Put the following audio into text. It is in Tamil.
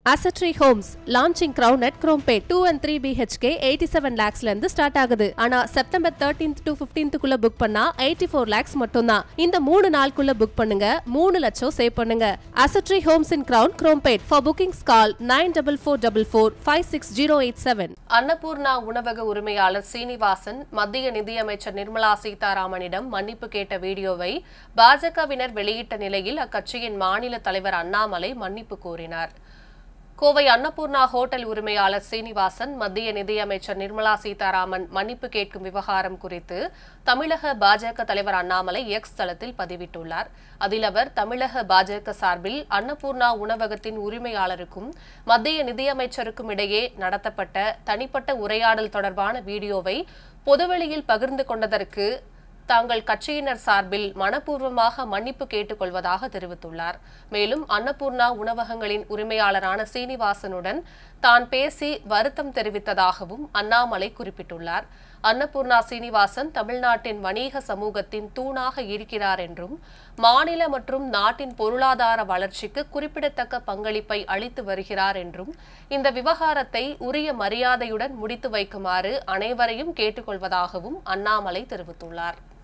அசட்ரி homes launching Crown at Chromepet two and three BHK eighty seven லேக்ஸ்ல இருந்து ஸ்டார்ட் ஆகுது ஆனா செப்டம்பர் தேர்ட்டீன்த் டு பிப்டீன்த்துக்குள்ள புக் பண்ணா எயிட்டி ஃபோர் லேக்ஸ் மட்டும்தான் இந்த மூணு நாளுக்குள்ள புக் பண்ணுங்க மூணு லட்சம் சேவ் பண்ணுங்க அசட்ரி homes in Crown Chromepet for bookings call nine double four double four five six zero eight seven Annapoorna உணவக உரிமையாளர் சீனிவாசன் மத்திய நிதியமைச்சர் நிர்மலா சீதாராமனிடம் மன்னிப்பு கேட்ட வீடியோவை பாஜகவினர் வெளியிட்ட நிலையில் அக்கட்சியின் மாநில தலைவர் அண்ணாமலை மன்னிப்பு கோரினார் கோவை அன்னபூர்ணா ஹோட்டல் உரிமையாளர் சீனிவாசன் மத்திய நிதியமைச்சர் நிர்மலா சீதாராமன் மன்னிப்பு கேட்கும் விவகாரம் குறித்து தமிழக பாஜக தலைவர் அண்ணாமலை எக்ஸ் தளத்தில் பதிவிட்டுள்ளார் அதில் அவர் தமிழக பாஜக சார்பில் அன்னபூர்ணா உணவகத்தின் உரிமையாளருக்கும் மத்திய நிதியமைச்சருக்கும் இடையே நடத்தப்பட்ட தனிப்பட்ட உரையாடல் தொடர்பான வீடியோவை பொதுவெளியில் பகிர்ந்து கொண்டதற்கு தாங்கள் கட்சியினர் சார்பில் மனப்பூர்வமாக மன்னிப்பு கேட்டுக்கொள்வதாக தெரிவித்துள்ளார் மேலும் அன்னபூர்ணா உணவகங்களின் உரிமையாளரான சீனிவாசனுடன் தான் பேசி வருத்தம் தெரிவித்ததாகவும் அண்ணாமலை குறிப்பிட்டுள்ளார் அன்னபூர்ணா சீனிவாசன் தமிழ்நாட்டின் வணிக சமூகத்தின் தூணாக இருக்கிறார் என்றும் மாநில மற்றும் நாட்டின் பொருளாதார வளர்ச்சிக்கு குறிப்பிடத்தக்க பங்களிப்பை அளித்து வருகிறார் என்றும் இந்த விவகாரத்தை உரிய மரியாதையுடன் முடித்து வைக்குமாறு அனைவரையும் கேட்டுக்கொள்வதாகவும் அண்ணாமலை தெரிவித்துள்ளார்